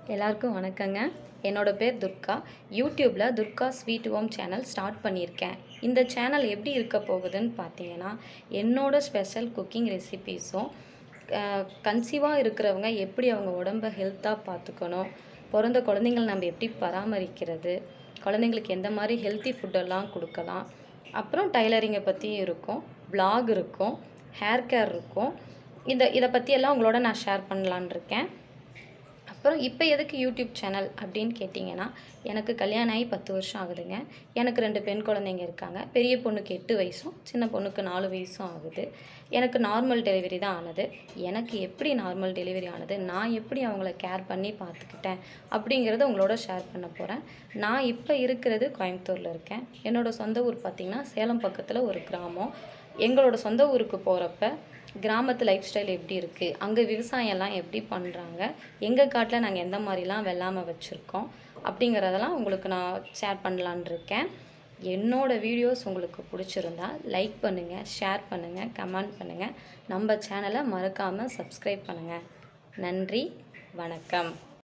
எல்லாருக்கும் வணக்கங்க என்னோட பேர் துர்கா யூடியூப்பில் Durga sweet home channel start பண்ணியிருக்கேன் இந்த சேனல் எப்படி இருக்க போகுதுன்னு பார்த்தீங்கன்னா என்னோட ஸ்பெஷல் குக்கிங் ரெசிபீஸும் கன்சீவாக இருக்கிறவங்க எப்படி அவங்க உடம்ப ஹெல்த்தாக பார்த்துக்கணும் பிறந்த குழந்தைங்கள நம்ம எப்படி பராமரிக்கிறது குழந்தைங்களுக்கு எந்த மாதிரி ஹெல்த்தி ஃபுட்டெல்லாம் கொடுக்கலாம் அப்புறம் டைலரிங்கை பற்றி இருக்கும் vlog இருக்கும் ஹேர் கேர் இருக்கும் இந்த இதை பற்றியெல்லாம் உங்களோட நான் ஷேர் பண்ணலான் இருக்கேன் அப்புறம் இப்போ எதுக்கு யூடியூப் சேனல் அப்படின்னு கேட்டிங்கன்னா எனக்கு கல்யாணம் ஆகி பத்து வருஷம் ஆகுதுங்க எனக்கு ரெண்டு பெண் குழந்தைங்க இருக்காங்க பெரிய பொண்ணுக்கு எட்டு வயசும் சின்ன பொண்ணுக்கு நாலு வயசும் ஆகுது எனக்கு நார்மல் டெலிவரி தான் ஆனது எனக்கு எப்படி நார்மல் டெலிவரி ஆனது நான் எப்படி அவங்கள கேர் பண்ணி பார்த்துக்கிட்டேன் அப்படிங்கிறத உங்களோட ஷேர் பண்ண போகிறேன் நான் இப்போ இருக்கிறது கோயம்புத்தூரில் இருக்கேன் என்னோட சொந்த ஊர் பார்த்திங்கன்னா சேலம் பக்கத்தில் ஒரு கிராமம் எங்களோட சொந்த ஊருக்கு போகிறப்ப கிராமத்து லைஃப் ஸ்டைல் எப்படி இருக்குது அங்கே விவசாயம்லாம் எப்படி பண்ணுறாங்க எங்கள் காட்டில் நாங்கள் எந்த மாதிரிலாம் வெள்ளாமல் வச்சுருக்கோம் அப்படிங்கிறதெல்லாம் உங்களுக்கு நான் ஷேர் பண்ணலான் இருக்கேன் என்னோடய வீடியோஸ் உங்களுக்கு பிடிச்சிருந்தா லைக் பண்ணுங்கள் ஷேர் பண்ணுங்கள் கமெண்ட் பண்ணுங்கள் நம்ம சேனலை மறக்காமல் சப்ஸ்கிரைப் பண்ணுங்கள் நன்றி வணக்கம்